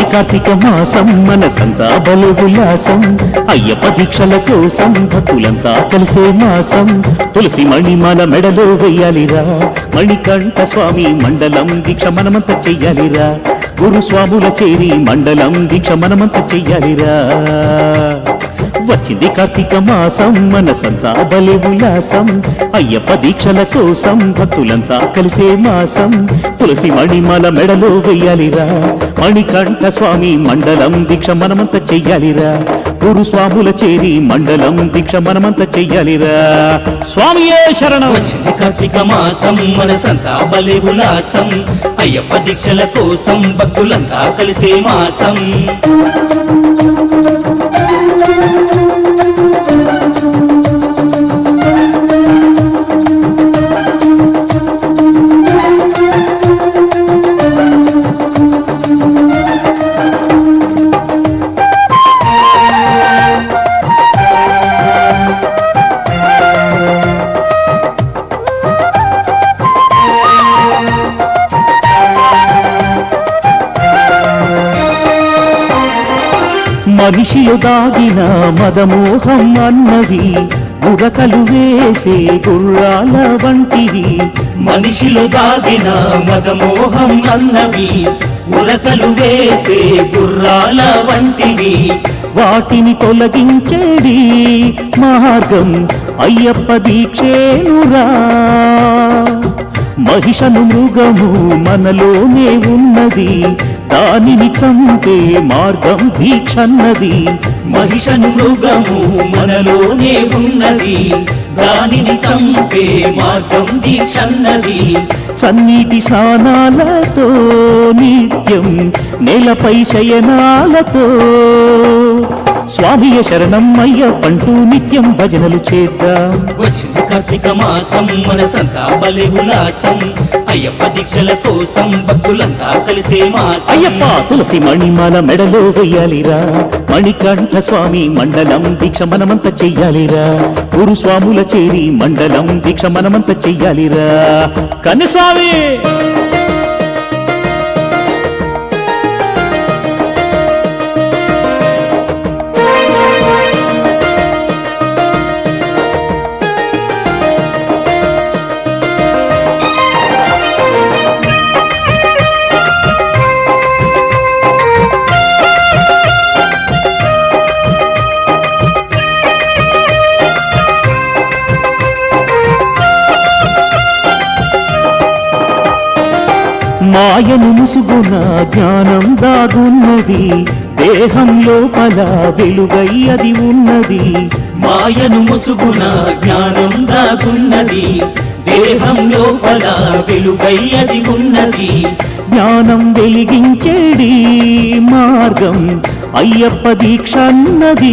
కార్తీక మాసం మనసంతా బలు ఉల్లాసం అయ్యప్ప దీక్షల కోసం భక్తులంతా కలిసే మాసం తులసి మణిమాల మెడలో వెయ్యాలిరా మణికంఠ స్వామి మండలం దీక్ష మనమంతా చెయ్యాలిరా గురు స్వాముల చేరి మండలం దీక్ష మనమంతా చెయ్యాలిరా వచ్చింది కార్తీక మాసం మనసంతా బలి ఉల్లాసం అయ్యప్ప దీక్షల కోసం భక్తులంతా కలిసే మాసం తులసి మణిమాల మెడలో వెయ్యాలిరా మణికంఠ స్వామి మండలం దీక్ష మనమంతా చెయ్యాలిరా గురు స్వాముల చేరి మండలం దీక్ష మనమంతా చెయ్యాలిరా స్వామియే శరణం వచ్చింది కార్తీక మాసం మనసంతా బలి ఉల్లాసం అయ్యప్ప దీక్షల కోసం భక్తులంతా కలిసే మాసం మనిషిలో దాగిన మదమోహం అన్నవి ఉరకలు వేసే గుర్రాల వంటివి మనిషిలో దాగిన మదమోహం అన్నవి ఉరకలు వేసే గుర్రాల వంటివి వాటిని తొలగించేది మార్గం అయ్యప్ప దీక్షేనురా మహిషను మృగము మనలోనే ఉన్నది దానిని చంపే మార్గం దీక్షన్నది మహిషను మృగము మనలోనే ఉన్నది దానిని చంపే మార్గం దీక్షన్నది చన్నీటి స్నానాలతో నిత్యం నేలపై శయనాలతో స్వామియ శరణం అయ్యప్పంటూ నిత్యం భజనలు చేద్దాం వచ్చింది కార్తీక మాసం మనసంతా బలి ఉల్లాసం అయ్యప్ప దీక్షల కోసం భక్తులంతా కలిసే మాసం అయ్యప్ప తులసి మణిమాల మెడలో వెయ్యాలిరా మణికంఠ స్వామి మండలం దీక్ష మనమంతా చెయ్యాలిరా గురు స్వాముల చేరి మండలం దీక్ష మనమంతా చెయ్యాలిరా కన్యస్వామి మాయను ముసుగున జ్ఞానం దాగున్నది దేహం లోపల వెలుగై అది ఉన్నది మాయను ముసుగున జ్ఞానం దాగున్నది దేహం లోపల వెలుగై అది ఉన్నది జ్ఞానం వెలిగించేడి మార్గం అయ్యప్ప దీక్ష అన్నది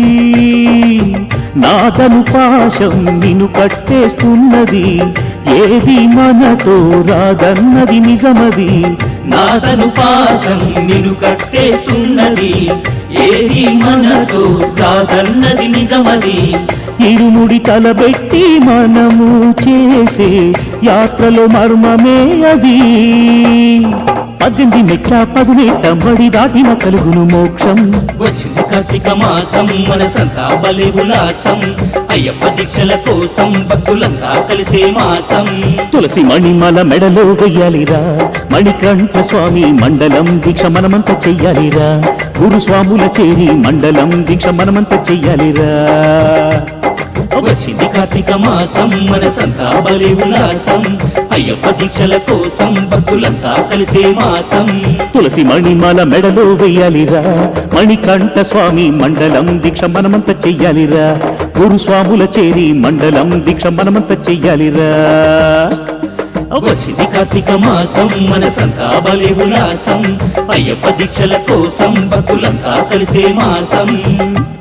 నాదను పాశం నిన్ను కట్టేస్తున్నది ఏది మనతో రాదన్నది నిజమది నాదను పాశం నిన్ను కట్టేస్తున్నది ఏది మనతో కాదన్నది నిజమది ఇరుముడి తలబెట్టి మనము చేసే యాత్రలో మర్మమే అది పద్దెనిమిది మెట్ల పదునెట్ట బడి దాటిన కలుగును మోక్షం వచ్చింది కార్తీక మాసం మనసంతా బలి ఉల్లాసం అయ్యప్ప దీక్షల కోసం భక్తులంతా కలిసే మాసం తులసి మణిమాల మెడలో వెయ్యాలిరా మణికంఠ స్వామి మండలం దీక్ష మనమంతా చెయ్యాలిరా గురు స్వాముల చేరి మండలం దీక్ష మనమంతా చెయ్యాలిరా వచ్చింది కార్తీక మాసం మనసంతా బలి ఉల్లాసం అయ్యప్ప దీక్షల కోసం భక్తులంతా కలిసే మాసం తులసి మణిమాల మెడలో వెయ్యాలిరా మణికంఠ స్వామి మండలం దీక్ష మనమంతా చెయ్యాలిరా గురు స్వాముల చేరి మండలం దీక్ష మనమంతా చెయ్యాలిరా వచ్చింది కార్తీక మాసం మనసంతా బలి ఉల్లాసం అయ్యప్ప దీక్షల కోసం భక్తులంతా కలిసే మాసం